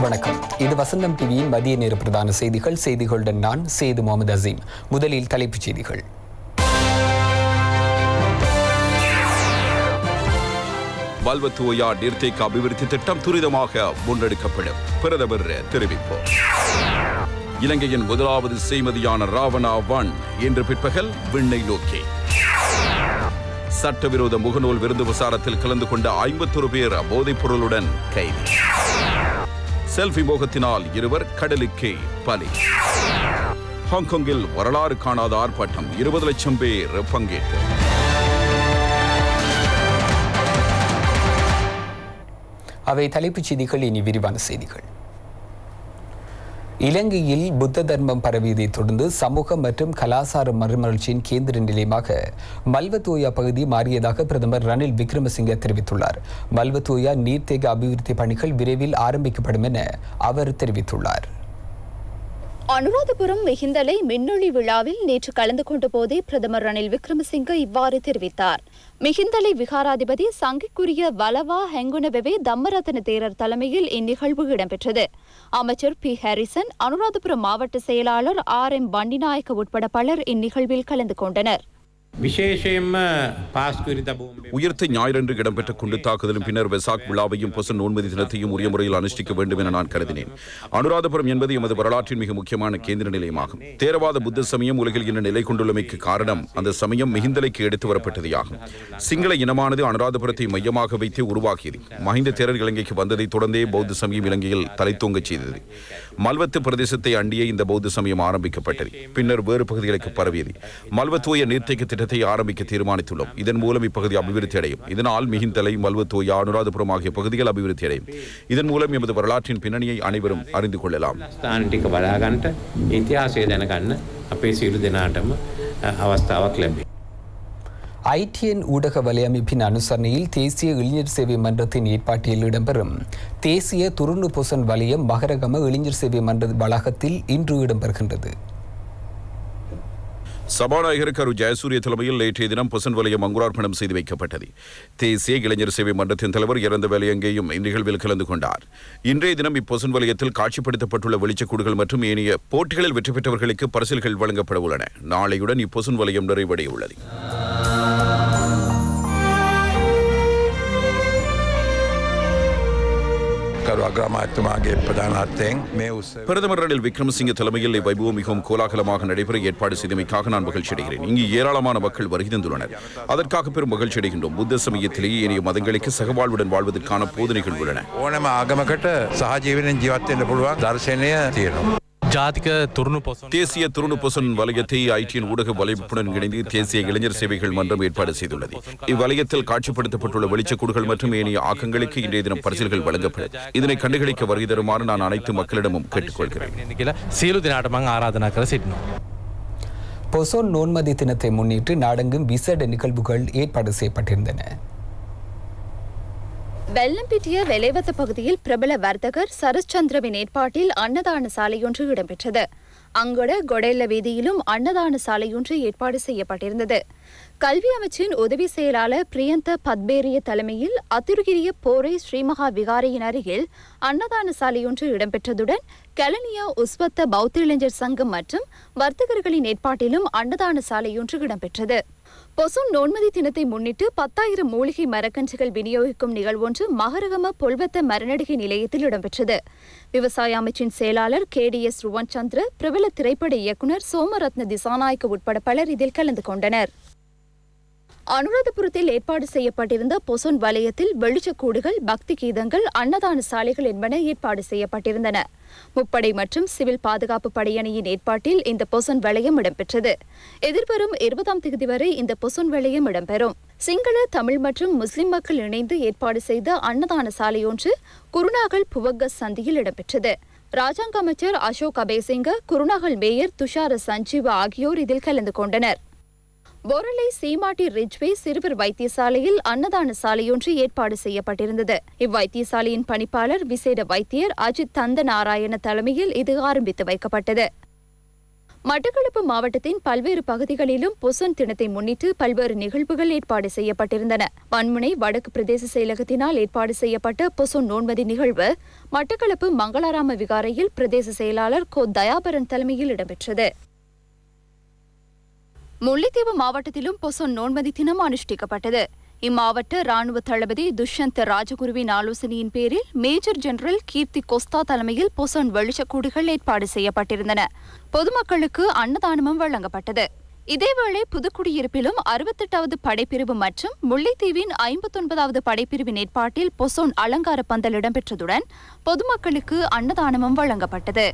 வணக்கம் இது வசந்தம் டிவியின் மதிய நேர பிரதான செய்திகள் செய்திகளுடன் நான் சேது முகமது அசீம் முதலில் தலைப்புச் செய்திகள் வல்வத்துவயா நீர்த்தேக்க அபிவிருத்தி திட்டம் துரிதமாக முன்னெடுக்கப்படும் பிரதமர் தெரிவிப்பு இலங்கையின் முதலாவது செய்மதியான ராவணா ஒன் இன்று பிற்பகல் விண்ணை நோக்கி சட்டவிரோத முகநூல் விருந்து விசாரத்தில் கலந்து கொண்ட ஐம்பத்தொரு பேர் போதைப் பொருளுடன் கைது செல்ஃபி மோகத்தினால் இருவர் கடலுக்கே பலி ஹாங்காங்கில் வரலாறு காணாத ஆர்ப்பாட்டம் இருபது லட்சம் பேர் பங்கேற்பு அவை தலைப்புச் செய்திகள் இனி விரிவான செய்திகள் இலங்கையில் புத்த தர்மம் பரவியதை தொடர்ந்து சமூக மற்றும் கலாசார மறுமலர்ச்சியின் கேந்திர நிலையமாக மல்வத்தோயா பகுதி மாறியதாக பிரதமர் ரணில் விக்ரமசிங்க தெரிவித்துள்ளார் மல்வத்தோயா நீர்த்தேக்க அபிவிருத்தி பணிகள் விரைவில் ஆரம்பிக்கப்படும் என அவர் தெரிவித்துள்ளார் அனுராதபுரம் மிகிந்தலை மின்னொளி விழாவில் நேற்று கலந்து கொண்ட போதே பிரதமர் ரணில் விக்ரமசிங்க இவ்வாறு தெரிவித்தார் மிகிந்தலை விகாராதிபதி சங்கிக்குரிய வலவா ஹெங்குனவெவே தம்மரத்ன தேரர் தலைமையில் இந்நிகழ்வு இடம்பெற்றது அமைச்சர் பி ஹாரிசன் அனுராதபுரம் மாவட்ட செயலாளர் ஆர் எம் பண்டிநாயக்க உட்பட பலர் இந்நிகழ்வில் கலந்து கொண்டனர் විශේෂයෙන්ම පාස්කවිරි තබූම් உயிர்த்த ஞாயிறன்று இடம்பெற்ற குண்டு தாக்குதலின் பின்னர் வெசாக் விழாவையும் பொசன் நோன்மதி தினத்தையும் உரிய முறையில் அனுஷ்டிக்க வேண்டும் என நான் கருதினேன் அனுராதபுரம் என்பது எமது வரலாற்றின் மிக முக்கியமான கேந்திர நிலையமாகும் தேரவாத புத்த சமயம் உலகில் இன்று நிலை கொண்டுள்ளமைக்கு காரணம் அந்த சமயம் மிகுந்தலைக்கு எடுத்து வரப்பட்டதையாகும் சிங்கள இனமானது அனுராதபுரத்தை மையமாக வைத்தே உருவாக்கியது மஹிந்த தேரர் இலங்கைக்கு வந்ததை தொடர்ந்தே பௌத்த சமயம் இலங்கையில் தலைத்தோங்கச் செய்தது மல்வத்து பிரதேசத்தை அண்டியே இந்த பௌத்த சமயம் ஆரம்பிக்கப்பட்டது பின்னர் வேறு பகுதிகளுக்கு பரவியது மல்வத்தூய நீர்த்தேக்க திட்டத்தை ஆரம்பிக்க தீர்மானித்துள்ளோம் இதன் மூலம் இப்பகுதி அபிவிருத்தி அடையும் இதனால் மிகிந்தலை மல்வத்தூயா அனுராதபுரம் ஆகிய பகுதிகள் அபிவிருத்தி அடையும் இதன் மூலம் எமது வரலாற்றின் பின்னணியை அனைவரும் அறிந்து கொள்ளலாம் ස්ථාන ටික බලාගන්ට ඉතිහාසය දැනගන්න අපේ සියලු දෙනාටම අ, අවස්ථාවක් ලැබේ. ஐடிஎன் ஊடக வலையமைப்பின் அனுசரணையில் தேசிய இளைஞர் சேவை மன்றத்தின் ஏற்பாட்டில் இடம்பெறும் தேசிய துருண்டு பொசன் வலயம் மகரகம இளைஞர் சேவை மன்ற வளாகத்தில் இன்று இடம்பெறுகின்றது சபாநாயகர் கரு ஜெயசூரிய தலைமையில் நேற்றைய தினம் பொசன் வலயம் அங்குரார்ப்பணம் செய்து வைக்கப்பட்டது தேசிய இளைஞர் சேவை மன்றத்தின் தலைவர் இறந்த வேலையங்கேயும் இந்நிகழ்வில் கலந்து கொண்டார் இன்றைய தினம் இப்பொசன் வலயத்தில் காட்சிப்படுத்தப்பட்டுள்ள வெளிச்சக்கூடுகள் மற்றும் ஏனைய போட்டிகளில் வெற்றி பெற்றவர்களுக்கு பரிசில்கள் வழங்கப்பட உள்ளன நாளையுடன் இப்பொசன் வலயம் நிறைவடைய உள்ளது කරු අග්‍රාමාත්‍යතුමාගේ ප්‍රධානත්වයෙන් මේ උත්සව பிரதமர் ரணில் விக்ரமசிங்க தலைமையில் இவ்வைபவம் மிகவும் கோலாகலமாக நடைபெற ஏற்பாடு செய்தமைக்காக நான் மகிழ்ச்சி அடைகிறேன் இங்கு ஏராளமான மக்கள் வருகை தந்துள்ளனர் அதற்காக பெரும் மகிழ்ச்சி அடைகின்றோம் புத்த சமயத்திலேயே ஏனைய மதங்களுக்கு சகவாழ்வுடன் வாழ்வதற்கான போதனைகள் உள்ளன ඕනම ආගමකට සහජීවනෙන් ජීවත්වෙන්න පුළුවන් දර්ශනය තියෙනවා. ජාතික තුරුණු පොසොන් தேசிய துருணு பொசன் வலயத்தை ஐடியின் ஊடக வலைப்புடன் இணைந்து தேசிய இளைஞர் சேவைகள் மன்றம் ஏற்பாடு செய்துள்ளது இவ்வலயத்தில் காட்சிப்படுத்தப்பட்டுள்ள வெளிச்சக்கூடுகள் மற்றும் ஏனைய ஆக்கங்களுக்கு இன்றைய தினம் பரிசில்கள் வழங்கப்படும் இதனை கண்டுகளிக்க வருகை தருமாறு நான் அனைத்து மக்களிடமும் கேட்டுக்கொள்கிறேன் වෙන්න කියලා සියලු දෙනාට මං ආරාධනා කර සිටිනවා. பொசோன் நோன்மதி தினத்தை முன்னிட்டு நாடெங்கும் விசேட நிகழ்வுகள் ஏற்பாடு செய்யப்பட்டிருந்தன வெள்ளம்பிட்டிய வெலைவத்த பகுதியில் பிரபல வர்த்தகர் சரத்சந்திரவின் ஏற்பாட்டில் அன்னதான சாலையொன்று இடம்பெற்றது அங்கொட கொடெல்ல வீதியிலும் அன்னதான சாலையொன்று ஏற்பாடு செய்யப்பட்டிருந்தது கல்வி அமைச்சின் உதவி செயலாளர் பிரியந்த பத்பேரிய தலைமையில் அத்துருகிரிய போரை ஸ்ரீமகா விகாரையின் அருகில் அன்னதான சாலையொன்று இடம்பெற்றதுடன் கலனியா உஸ்வத்த பௌத்த இளைஞர் சங்கம் மற்றும் வர்த்தகர்களின் ஏற்பாட்டிலும் அன்னதான சாலையொன்று இடம்பெற்றது பொசும் நோன்மதி தினத்தை முன்னிட்டு பத்தாயிரம் மூலிகை மரக்கன்றுகள் விநியோகிக்கும் நிகழ்வொன்று மகரகம பொல்வத்த மரநடிகை நிலையத்தில் இடம்பெற்றது விவசாய அமைச்சின் செயலாளர் K D S Ruwan Chandra பிரபல திரைப்பட இயக்குனர் சோமரத்ன திசாநாயக்க உட்பட பலர் இதில் கலந்து கொண்டனர் அனுராதபுரத்தில் ஏற்பாடு செய்யப்பட்டிருந்த பொசோன் வலயத்தில் வெளிச்சக்கூடுகள் பக்தி கீதங்கள் அன்னதான சாலைகள் என்பன ஏற்பாடு செய்யப்பட்டிருந்தன முப்படை மற்றும் சிவில் பாதுகாப்பு படையணியின் ஏற்பாட்டில் இந்த பொசோன் வலயம் இடம்பெற்றது எதிர்வரும் இருபதாம் தேதி வரை இந்த பொசோன் வலயம் இடம்பெறும் சிங்கள தமிழ் மற்றும் முஸ்லிம் மக்கள் இணைந்து ஏற்பாடு செய்த அன்னதான சாலையொன்று குருநாகல் புவக்க சந்தியில் இடம்பெற்றது ராஜாங்க அமைச்சர் அசோக் அபேசிங்க குருநாகல் மேயர் துஷார சஞ்சீவ ஆகியோர் இதில் கலந்து கொண்டனர் பொரலை சீமாட்டி ரிஜ்வே சிறுவர் வைத்தியசாலையில் அன்னதான சாலையொன்று ஏற்பாடு செய்யப்பட்டிருந்தது இவ்வைத்தியசாலையின் பணிப்பாளர் விசேட வைத்தியர் அஜித் தந்த நாராயண தலைமையில் இது ஆரம்பித்து வைக்கப்பட்டது மட்டக்களப்பு மாவட்டத்தின் பல்வேறு பகுதிகளிலும் பொசன் தினத்தை முன்னிட்டு பல்வேறு நிகழ்வுகள் ஏற்பாடு செய்யப்பட்டிருந்தன பன்முனை வடக்கு பிரதேச செயலகத்தினால் ஏற்பாடு செய்யப்பட்ட பொசோன் நோன்பதி நிகழ்வு மட்டக்களப்பு மங்களாராம விகாரையில் பிரதேச செயலாளர் கோ தயாபரன் தலைமையில் இடம்பெற்றது முல்லைத்தீவு மாவட்டத்திலும் பொசோன் நோன்பதி தினம் அனுஷ்டிக்கப்பட்டது இம்மாவட்ட ராணுவ தளபதி துஷ்யந்த் ராஜகுருவின் ஆலோசனையின் பேரில் மேஜர் ஜெனரல் கீர்த்தி கொஸ்தா தலைமையில் பொசோன் வெளிச்சக்கூடுகள் ஏற்பாடு செய்யப்பட்டிருந்தன பொதுமக்களுக்கு அன்னதானமும் வழங்கப்பட்டது இதேவேளை புதுக்குடியிருப்பிலும் அறுபத்தெட்டாவது படைப்பிரிவு மற்றும் முல்லைத்தீவின் ஐம்பத்தொன்பதாவது படைப்பிரிவின் ஏற்பாட்டில் பொசோன் அலங்கார பந்தல் இடம்பெற்றதுடன் பொதுமக்களுக்கு அன்னதானமும் வழங்கப்பட்டது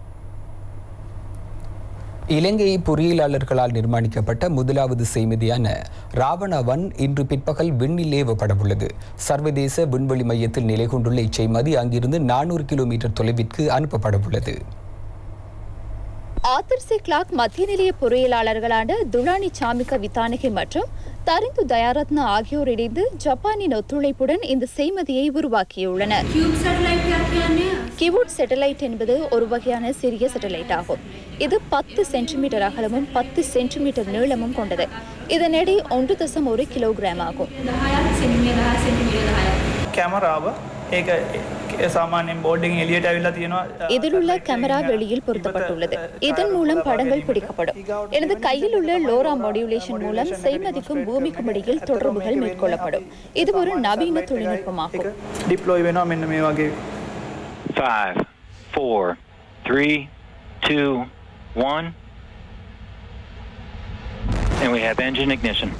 இலங்கை பொறியியலாளர்களால் நிர்மாணிக்கப்பட்ட முதலாவது செய்மதியான ராவணவன் இன்று பிற்பகல் விண்ணில் ஏவப்படவுள்ளது சர்வதேச விண்வெளி மையத்தில் நிலை கொண்டுள்ள இச்செய்மதி அங்கிருந்து நானூறு கிலோமீட்டர் தொலைவிற்கு அனுப்பப்படவுள்ளது ஆத்தர் சி கிளாக் மத்திய நிலைய பொறியியலாளர்களான துலானி சாமிக வித்தானகி மற்றும் தரிந்து தயாரத்னா ஆகியோர் இணைந்து ஜப்பானின் ஒத்துழைப்புடன் இந்த செய்மதியை உருவாக்கியுள்ளனர் கிவுட் சேட்டலைட் என்பது ஒரு வகையான சிறிய சேட்டலைட் ஆகும் இது பத்து சென்டிமீட்டர் அகலமும் பத்து சென்டிமீட்டர் நீளமும் கொண்டது இதன் எடை ஒன்று தசம் ஒரு கிலோகிராம் ஆகும் කැමරාව ඒක සාමාන්‍යෙන් බෝඩ්ඩිං එලියට ඇවිල්ලා තියෙනවා இதில் உள்ள கேமரா வெளியில் பொருத்தப்பட்டுள்ளது இதன் மூலம் படங்கள் பிடிக்கப்படும் எனது கையில் உள்ள லோரா மாடியுலேஷன் மூலம் செய்மதிக்கும் பூமிக்கும் இடையில் தொடர்புகள் மேற்கொள்ளப்படும் இது ஒரு நவீன தொழில்நுட்பமாகும் ඩිප්ලෝයි වෙනවා මෙන්න මේ වගේ Five, four, three, two, one. And we have engine ignition.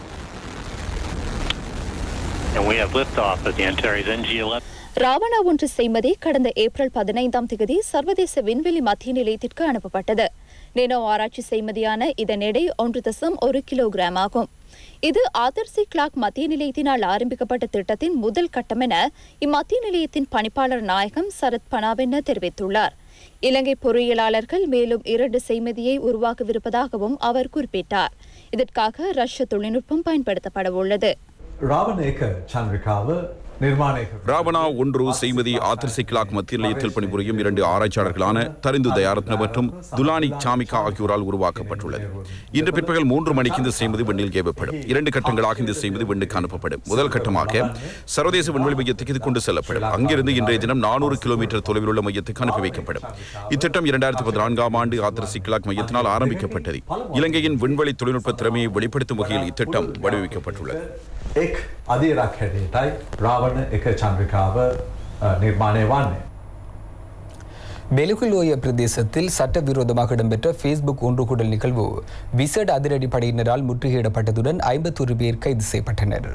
And we have liftoff of the Antares NG-11. Ravana ஒன்று செய்மதி கடந்த ஏப்ரல் பதினைந்தாம் தேதி சர்வதேச விண்வெளி மத்திய நிலையத்திற்கு அனுப்பப்பட்டது நேனோ ஆராய்ச்சி செய்மதியான இதன் எடை ஒன்று தசம் ஒரு கிலோகிராம் ஆகும் இது ஆதர்சி கிளாக் மத்திய நிலையத்தினால் ஆரம்பிக்கப்பட்ட திட்டத்தின் முதல் கட்டம் என இம்மத்திய நிலையத்தின் பணிப்பாளர் நாயகம் சரத் பனாவென தெரிவித்துள்ளார் இலங்கை பொறியியலாளர்கள் மேலும் இரண்டு செய்மதியை உருவாக்கவிருப்பதாகவும் அவர் குறிப்பிட்டார் இதற்காக ரஷ்ய தொழில்நுட்பம் பயன்படுத்தப்பட உள்ளது රාවණ එක චන්ද්‍රකාව නිර්මාණය කර ராவணா ஒன்று செய்மதி ஆத்திர்சி கிளாக் மத்திய நிலையத்தில் பணிபுரியும் இரண்டு ஆராய்ச்சியாளர்களான தரிந்து தயாரத்ன மற்றும் துலானி சாமிகா ஆகியோரால் உருவாக்கப்பட்டுள்ளது இன்று பிற்பகல் மூன்று மணிக்கு இந்த செய்மதி விண்ணில் ஏவப்படும் இரண்டு கட்டங்களாக இந்த செய்மதி விண்ணுக்கு அனுப்பப்படும் முதல் கட்டமாக சர்வதேச விண்வெளி மையத்துக்கு இது கொண்டு செல்லப்படும் அங்கிருந்து இன்றைய தினம் நானூறு கிலோமீட்டர் தொலைவில் உள்ள மையத்துக்கு அனுப்பி வைக்கப்படும் இத்திட்டம் இரண்டாயிரத்தி பதினான்காம் ஆண்டு ஆத்திரசி கிளாக் மையத்தினால் ஆரம்பிக்கப்பட்டது இலங்கையின் விண்வெளி தொழில்நுட்ப திறமையை வெளிப்படுத்தும் வகையில் இத்திட்டம் வடிவமைக்கப்பட்டுள்ளது එක් අධීරක් හැටියටයි රාවණ එක චන්ද්‍රකාව අ, නිර්මාණය වන්නේ. பெலுகுலோய பிரதேசத்தில் சட்டவிரோதமாக இடம்பெற்ற ஃபேஸ்புக் ஒன்றுகூடல் நிகழ்வு விசேட அதிரடி படையினரால் முற்றுகையிடப்பட்டதுடன் ஐம்பத்தொரு பேர் கைது செய்யப்பட்டனர்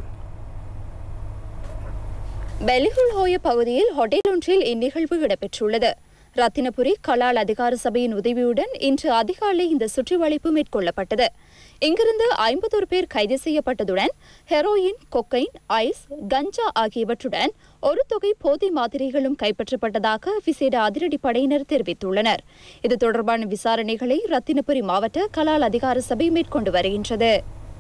பெலிகுல் ஹோய பகுதியில் ஹோட்டல் ஒன்றில் இந்நிகழ்வு இடம்பெற்றுள்ளது ரத்தினபுரி கலால் அதிகார சபையின் உதவியுடன் இன்று அதிகாலை இந்த சுற்றிவளைப்பு மேற்கொள்ளப்பட்டது இங்கிருந்து ஐம்பத்தொரு பேர் கைது செய்யப்பட்டதுடன் ஹெரோயின் கொக்கைன் ஐஸ் கஞ்சா ஆகியவற்றுடன் ஒரு தொகை போதை மாத்திரைகளும் கைப்பற்றப்பட்டதாக விசேட அதிரடி படையினர் தெரிவித்துள்ளனர் இது தொடர்பான விசாரணைகளை ரத்தினபுரி மாவட்ட கலால் அதிகார சபை மேற்கொண்டு வருகின்றது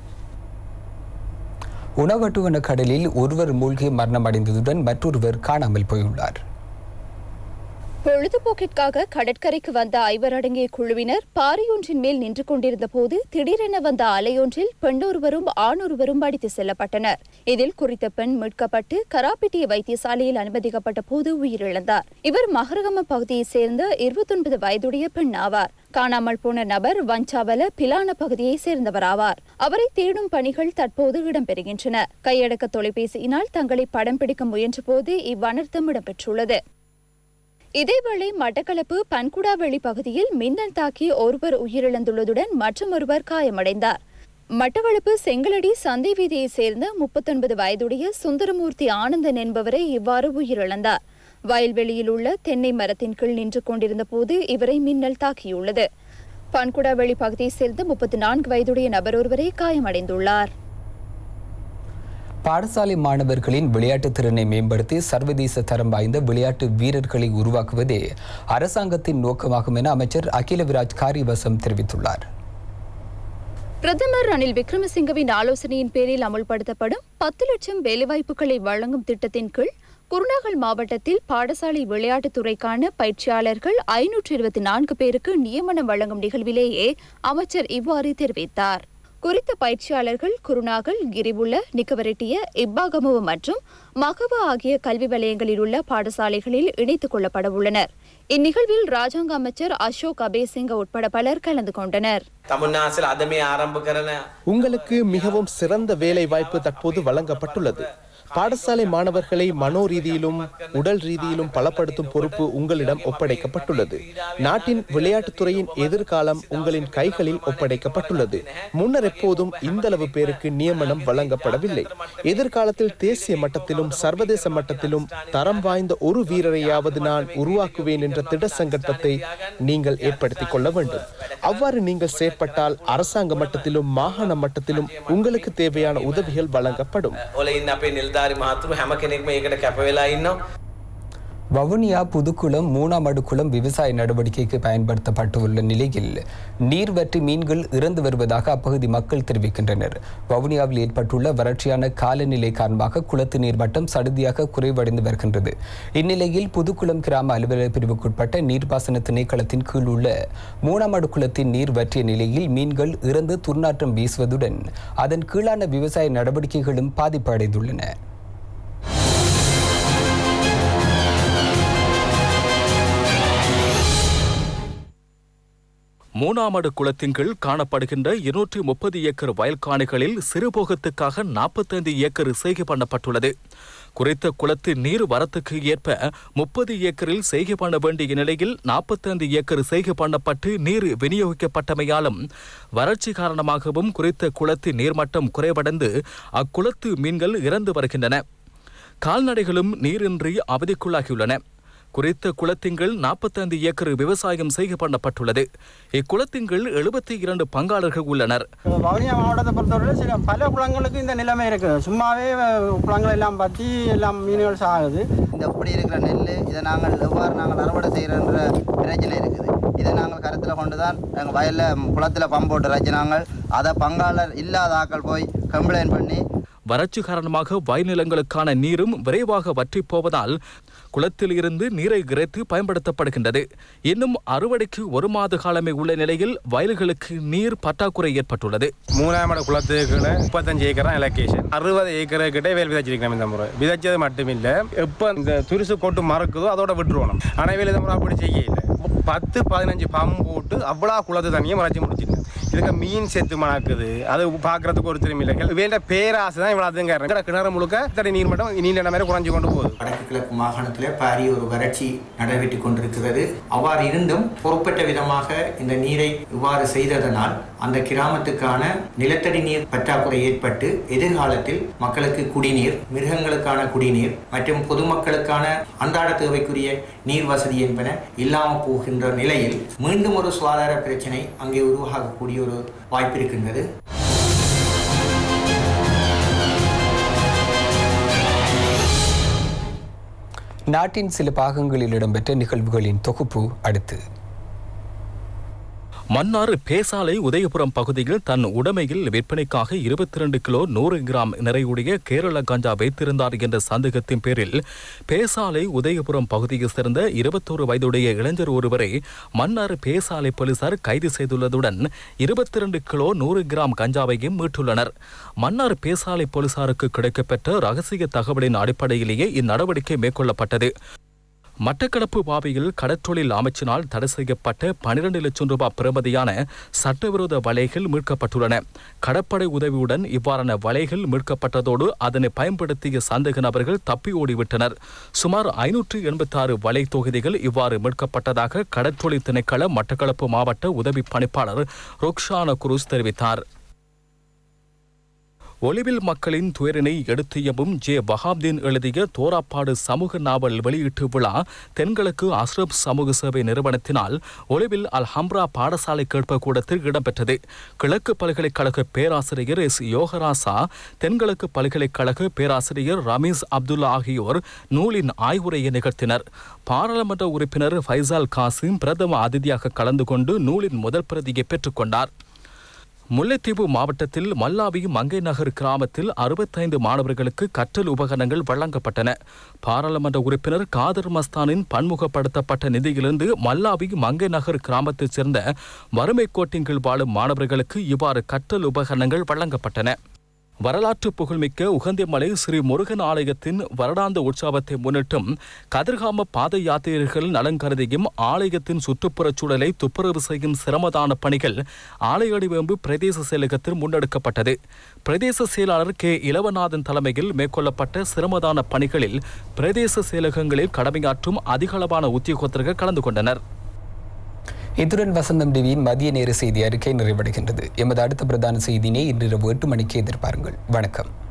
உணவட்டுவன கடலில் ஒருவர் மூழ்கி மரணமடைந்ததுடன் மற்றொருவர் காணாமல் போயுள்ளார் பொழுதுபோக்கிற்காக கடற்கரைக்கு வந்த ஐவர் அடங்கிய குழுவினர் பாறையொன்றின் மேல் நின்று கொண்டிருந்த போது திடீரென வந்த அலையொன்றில் பெண்ணொருவரும் ஆணொருவரும் அடித்து செல்லப்பட்டனர் இதில் குறித்த பெண் மீட்கப்பட்டு கராப்பிட்டிய வைத்தியசாலையில் அனுமதிக்கப்பட்ட போது உயிரிழந்தார் இவர் மகரகம பகுதியைச் சேர்ந்த இருபத்தொன்பது வயதுடைய பெண் ஆவார் காணாமல் போன நபர் வஞ்சாவல பிலான பகுதியைச் சேர்ந்தவராவார் அவரை தேடும் பணிகள் தற்போது இடம்பெறுகின்றன கையடக்க தொலைபேசியினால் தங்களை படம் பிடிக்க முயன்றபோது இவ்வனர்த்தம் இடம்பெற்றுள்ளது இதேவேளை மட்டக்களப்பு பன்குடாவெளி பகுதியில் மின்னல் தாக்கி ஒருவர் உயிரிழந்துள்ளதுடன் மற்றொருவர் காயமடைந்தார் மட்டக்களப்பு செங்கலடி சந்தை வீதியைச் சேர்ந்த முப்பத்தொன்பது வயதுடைய சுந்தரமூர்த்தி ஆனந்தன் என்பவரை இவ்வாறு உயிரிழந்தார் வயல்வெளியில் உள்ள தென்னை மரத்தின் கீழ் நின்று கொண்டிருந்த போது இவரை மின்னல் தாக்கியுள்ளது பன்குடாவெளி பகுதியைச் சேர்ந்த முப்பத்தி நான்கு வயதுடைய நபர் ஒருவரை காயமடைந்துள்ளார் பாடசாலை மாணவர்களின் விளையாட்டுத் திறனை மேம்படுத்தி சர்வதேச தரம் வாய்ந்த விளையாட்டு வீரர்களை உருவாக்குவதே அரசாங்கத்தின் நோக்கமாகும் என அமைச்சர் அகில விராஜ் காரிவசம் தெரிவித்துள்ளார் பிரதமர் ரணில் விக்ரமசிங்கவின் ஆலோசனையின் பேரில் அமுல்படுத்தப்படும் பத்து லட்சம் வேலைவாய்ப்புகளை வழங்கும் திட்டத்தின் கீழ் குருநாகல் மாவட்டத்தில் பாடசாலை விளையாட்டுத் துறைக்கான பயிற்சியாளர்கள் ஐநூற்று இருபத்தி நான்கு பேருக்கு நியமனம் வழங்கும் நிகழ்விலேயே அமைச்சர் இவ்வாறு தெரிவித்தார் குறித்த பயிற்சியாளர்கள் குருநாகல் கிரிபுல நிக்கவரெட்டிய இப்பாகமுவ மற்றும் மகவ ஆகிய கல்வி வலயங்களில் உள்ள பாடசாலைகளில் இணைத்துக் கொள்ளப்பட உள்ளனர் இந்நிகழ்வில் ராஜாங்க அமைச்சர் அசோக் அபேசிங்க உட்பட பலர் கலந்து கொண்டனர் තමුන්නාසල අද මේ ආරම්භ කරන உங்களுக்கு மிகவும் சிறந்த வேலை வாய்ப்பு தற்போது வழங்கப்பட்டுள்ளது பாடசாலை மாணவர்களை மனோ ரீதியிலும் உடல் ரீதியிலும் பலப்படுத்தும் பொறுப்பு உங்களிடம் ஒப்படைக்கப்பட்டுள்ளது நாட்டின் விளையாட்டுத் துறையின் எதிர்காலம் உங்களின் கைகளில் ஒப்படைக்கப்பட்டுள்ளது முன்னர் எப்போதும் இந்த அளவு பேருக்கு நியமனம் வழங்கப்படவில்லை எதிர்காலத்தில் தேசிய மட்டத்திலும் சர்வதேச மட்டத்திலும் தரம் வாய்ந்த ஒரு வீரரையாவது நான் உருவாக்குவேன் என்ற திட சங்கல்பத்தை நீங்கள் ஏற்படுத்திக் கொள்ள வேண்டும் அவ்வாறு நீங்கள் செயற்பட்டால் அரசாங்க மட்டத்திலும் மாகாண மட்டத்திலும் உங்களுக்கு தேவையான உதவிகள் வழங்கப்படும் ඔල ඉන්න අපේ නිල්ධාරි මහතුරු හැම කෙනෙක්ම ඒකට කැපවෙලා ඉන්නවා. வவுனியா புதுக்குளம் மூணாம் அடுக்குளம் விவசாய நடவடிக்கைக்கு பயன்படுத்தப்பட்டுள்ள நிலையில் நீர்வற்றி மீன்கள் இறந்து வருவதாக அப்பகுதி மக்கள் தெரிவிக்கின்றனர் வவுனியாவில் ஏற்பட்டுள்ள வறட்சியான காலநிலை காரணமாக குளத்து நீர்மட்டம் சடுதியாக குறைவடைந்து வருகின்றது இந்நிலையில் புதுக்குளம் கிராம அலுவலக பிரிவுக்குட்பட்ட நீர்ப்பாசன திணைக்களத்தின் கீழ் உள்ள மூணாம் அடுக்குளத்தின் நீர் வற்றிய நிலையில் மீன்கள் இறந்து துர்நாற்றம் வீசுவதுடன் அதன் கீழான விவசாய நடவடிக்கைகளும் பாதிப்படைந்துள்ளன மூணாமடு குளத்தின் கீழ் காணப்படுகின்ற இருநூற்றி முப்பது ஏக்கர் வயல்காணிகளில் சிறுபோகத்துக்காக நாற்பத்தைந்து ஏக்கர் செய்கை பண்ணப்பட்டுள்ளது குறித்த குளத்தின் நீர் வரத்துக்கு ஏற்ப முப்பது ஏக்கரில் செய்கை பண்ண வேண்டிய நிலையில் நாற்பத்தைந்து ஏக்கர் செய்கை பண்ணப்பட்டு நீர் விநியோகிக்கப்பட்டமையாலும் வறட்சி காரணமாகவும் குறித்த குளத்தின் நீர்மட்டம் குறைவடைந்து அக்குளத்து மீன்கள் இறந்து வருகின்றன கால்நடைகளும் நீரின்றி அவதிக்குள்ளாகியுள்ளன குறித்த குளத்தின்கள் நாற்பத்தைந்து ஏக்கர் விவசாயம் செய்ய பண்ணப்பட்டுள்ளது இக்குளத்தின்கள் எழுபத்தி இரண்டு பங்காளர்கள் உள்ளனர் வவுனியா மாவட்டத்தை பொறுத்தவரை சில பல குளங்களுக்கு இந்த நிலைமை இருக்கு சும்மாவே அஹ், குளங்கள் எல்லாம் பற்றி எல்லாம் மீன்கள் சாகுது இந்த இப்படி இருக்கிற நெல் இதை நாங்கள் எவ்வாறு நாங்கள் அறுவடை செய்கிறன்ற பிரச்சனை இருக்குது இதை நாங்கள் கருத்தில் கொண்டு தான் எங்கள் வயலில் குளத்தில் பம்ப் போட்டு ரச்சு நாங்கள் அதை பங்காளர் இல்லாத ஆட்கள் போய் கம்ப்ளைண்ட் பண்ணி வறட்சி காரணமாக வயல்நிலங்களுக்கான நீரும் விரைவாக வற்றிப் போவதால் குளத்தில் இருந்து நீரை இறைத்து பயன்படுத்தப்படுகின்றது இன்னும் அறுவடைக்கு ஒரு மாத காலமே உள்ள நிலையில் வயல்களுக்கு நீர் பற்றாக்குறை ஏற்பட்டுள்ளது மூணாமட குளத்துக்குள்ள முப்பத்தஞ்சு ஏக்கர் தான் எலக்கேஷன் அறுபது ஏக்கர் கிட்ட வேல் விதைச்சிருக்கோம் இந்த முறை விதைச்சது மட்டுமில்ல எப்போ இந்த துரிசு கொட்டு மறக்குதோ அதோட விட்டுருவோம் ஆனால் வேலை இந்த முறை அப்படி செய்ய இல்லை பத்து பதினஞ்சு பம்பு போட்டு அவ்வளோ குளத்து தண்ணியை மறைச்சி முடிச்சிருக்கேன் இதுக்கு மீன் செத்து மணக்குது அது பார்க்கறதுக்கு ஒரு திரும்பி இல்லை வேண்ட பேராசை தான் இவ்வளோ அதுங்க கிணறு முழுக்க தடி நீர் மட்டும் நீண்ட மாதிரி குறைஞ்சு கொண்டு போகுது வடக்கு கிழக்கு மாகாணத்தில் பாரிய ஒரு வறட்சி நடைபெற்று கொண்டிருக்கிறது அவ்வாறு இருந்தும் பொறுப்பற்ற விதமாக இந்த நீரை இவ்வாறு செய்ததனால் அந்த கிராமத்துக்கான நிலத்தடி நீர் பற்றாக்குறை ஏற்பட்டு எதிர்காலத்தில் மக்களுக்கு குடிநீர் மிருகங்களுக்கான குடிநீர் மற்றும் பொதுமக்களுக்கான அன்றாட தேவைக்குரிய நீர் வசதி என்பன இல்லாமல் போகின்ற நிலையில் மீண்டும் ஒரு சுகாதார பிரச்சனை அங்கே உருவாகக்கூடிய ஒரு வாய்ப்பு இருக்கின்றது நாட்டின் சில பாகங்களில் இடம்பெற்ற நிகழ்வுகளின் தொகுப்பு அடுத்து மன்னார் பேசாலை உதயபுரம் பகுதியில் தன் உடைமையில் விற்பனைக்காக இருபத்தி ரெண்டு கிலோ நூறு கிராம் நிறையுடைய கேரள கஞ்சா வைத்திருந்தார் என்ற சந்தேகத்தின் பேரில் பேசாலை உதயபுரம் பகுதியைச் சேர்ந்த இருபத்தோரு வயதுடைய இளைஞர் ஒருவரை மன்னார் பேசாலை போலீசார் கைது செய்துள்ளதுடன் இருபத்தி ரெண்டு கிலோ நூறு கிராம் கஞ்சாவையும் மீட்டுள்ளனர் மன்னார் பேசாலை போலீசாருக்கு கிடைக்கப்பெற்ற ரகசிய தகவலின் அடிப்படையிலேயே இந்நடவடிக்கை மேற்கொள்ளப்பட்டது மட்டக்களப்பு பாவியில் கடற்றொழில் அமைச்சினால் தடை செய்யப்பட்ட பனிரெண்டு லட்சம் ரூபாய் பெறுமதியான சட்டவிரோத வலைகள் மீட்கப்பட்டுள்ளன கடற்படை உதவியுடன் இவ்வாறான வலைகள் மீட்கப்பட்டதோடு அதனை பயன்படுத்திய சந்தேக நபர்கள் தப்பி ஓடிவிட்டனர் சுமார் ஐநூற்று எண்பத்தாறு வலை தொகுதிகள் இவ்வாறு மீட்கப்பட்டதாக கடற்றொழில் திணைக்கள மட்டக்களப்பு மாவட்ட உதவி பணிப்பாளர் ருக்ஷான குரூஸ் தெரிவித்தார் ஒலிவில் மக்களின் துயரினை எடுத்தியவும் ஜே வஹாப்தீன் எழுதிய தோராப்பாடு சமூக நாவல் வெளியீட்டு விழா தென்கிழக்கு அஸ்ரப் சமூக சேவை நிறுவனத்தினால் ஒலிவில் அல் ஹம்ரா பாடசாலை கேட்பக்கூடத்தில் இடம்பெற்றது கிழக்கு பல்கலைக்கழக பேராசிரியர் எஸ் யோகராசா தென்கிழக்கு பல்கலைக்கழக பேராசிரியர் ரமீஸ் அப்துல்லா ஆகியோர் நூலின் ஆய்வுரையை நிகழ்த்தினர் பாராளுமன்ற உறுப்பினர் ஃபைசால் காசிம் பிரதம அதிதியாக கலந்து கொண்டு நூலின் முதல் பிரதியை பெற்றுக்கொண்டார் முல்லைத்தீவு மாவட்டத்தில் மல்லாவி மங்கை நகர் கிராமத்தில் அறுபத்தைந்து மாணவர்களுக்கு கற்றல் உபகரணங்கள் வழங்கப்பட்டன பாராளுமன்ற உறுப்பினர் காதர் மஸ்தானின் பன்முகப்படுத்தப்பட்ட நிதியிலிருந்து மல்லாவி மங்கை நகர் கிராமத்தைச் சேர்ந்த வறுமை கோட்டின் கீழ் வாழும் மாணவர்களுக்கு இவ்வாறு கற்றல் உபகரணங்கள் வழங்கப்பட்டன வரலாற்று புகழ்மிக்க உகந்திமலை ஸ்ரீ முருகன் ஆலயத்தின் வருடாந்த உற்சவத்தை முன்னிட்டும் கதிர்காம பாத யாத்திரைகள் நலன் கருதியும் ஆலயத்தின் சுற்றுப்புறச் சூழலை துப்புரவு செய்யும் சிரமதான பணிகள் ஆலையடிவேம்பு பிரதேச செயலகத்தில் முன்னெடுக்கப்பட்டது பிரதேச செயலாளர் கே இளவநாதன் தலைமையில் மேற்கொள்ளப்பட்ட சிரமதான பணிகளில் பிரதேச செயலகங்களில் கடமையாற்றும் அதிகளவான உத்தியோகத்தர்கள் கலந்து கொண்டனர் இத்துடன் வசந்தம் டிவியின் மதிய நேர செய்தி அறிக்கை நிறைவடைகின்றது எமது அடுத்த பிரதான செய்தியினை இன்றிரவு எட்டு மணிக்கு எதிர்பாருங்கள் வணக்கம்